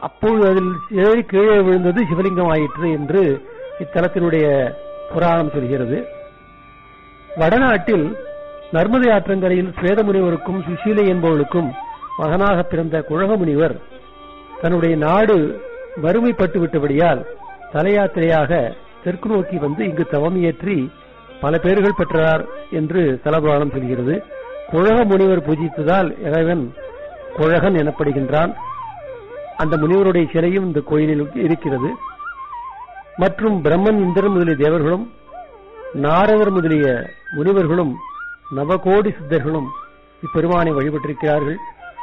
அப்பொழுது அதில் ஏறி கீழே விழுந்தது சிவலிங்கம் ஆயிற்று என்று இத்தலத்தினுடைய புராணம் சொல்கிறது வடநாட்டில் நர்மதை ஆற்றங்கரையில் சுவேத முனிவருக்கும் சுசீலை என்பவளுக்கும் மகனாக பிறந்த குழக முனிவர் தன்னுடைய நாடு வறுமைப்பட்டு விட்டபடியால் தலையாத்திரையாக தெற்கு நோக்கி வந்து இங்கு தவம் இயற்றி பல பேர்கள் பெற்றார் என்று தலபுராணம் சொல்கிறது குழக முனிவர் பூஜித்ததால் இறைவன் குழகன் எனப்படுகின்றான் அந்த முனிவருடைய சிலையும் இந்த கோயிலில் இருக்கிறது மற்றும் பிரம்மன் இந்திரன் முதலிய தேவர்களும் நாரதர் முதலிய முனிவர்களும் நவகோடி சித்தர்களும் இப்பெருமானை வழிபட்டிருக்கிறார்கள்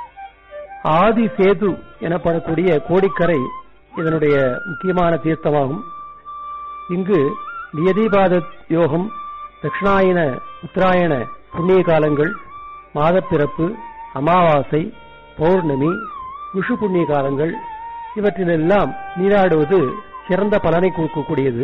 ஆதி சேது எனப்படக்கூடிய கோடிக்கரை இதனுடைய முக்கியமான தீர்த்தமாகும் இங்கு நியதிபாத யோகம் தட்சிணாயன உத்தராயண புண்ணிய காலங்கள் மாதப்பிறப்பு அமாவாசை பௌர்ணமி விஷு புண்ணிய காலங்கள் இவற்றிலெல்லாம் நீராடுவது சிறந்த பலனை கொடுக்கக்கூடியது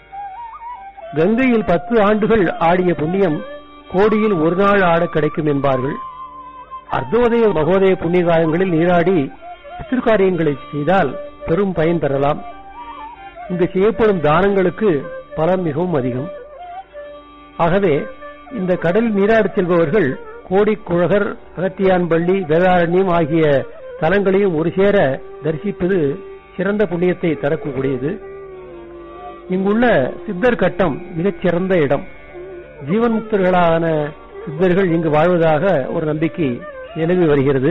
கங்கையில் பத்து ஆண்டுகள் ஆடிய புண்ணியம் கோடியில் ஒரு நாள் ஆட கிடைக்கும் என்பார்கள் அர்த்தோதய மகோதய புண்ணிய காலங்களில் நீராடி பித்திருக்காரியங்களை செய்தால் பெரும் பயன் பெறலாம் இங்கு செய்யப்படும் தானங்களுக்கு பலன் மிகவும் அதிகம் ஆகவே இந்த கடல் நீராடச் செல்பவர்கள் கோடிக்குழகர் அகத்தியான்பள்ளி வேதாரண்யம் ஆகிய தலங்களையும் ஒரு சேர தரிசிப்பது சிறந்த புண்ணியத்தை தரக்கூடியது இங்குள்ள சித்தர் கட்டம் மிகச் சிறந்த இடம் ஜீவன் முக்தர்களான சித்தர்கள் இங்கு வாழ்வதாக ஒரு நம்பிக்கை நிலவி வருகிறது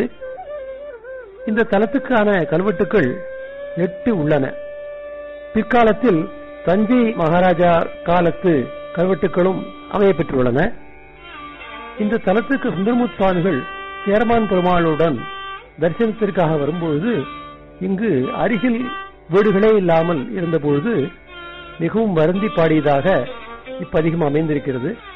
இந்த தலத்துக்கான கல்வெட்டுக்கள் எட்டு உள்ளன பிற்காலத்தில் தஞ்சை மகாராஜா காலத்து கல்வெட்டுகளும் அமையப்பெற்றுள்ளன இந்த தலத்துக்கு சுந்தரமுத் சுவாமிகள் சேரமான் பெருமாளுடன் தரிசனத்திற்காக வரும்பொழுது இங்கு அருகில் வீடுகளே இல்லாமல் இருந்தபொழுது மிகவும் வருந்தி பாடியதாக இப்பதிகம் அமைந்திருக்கிறது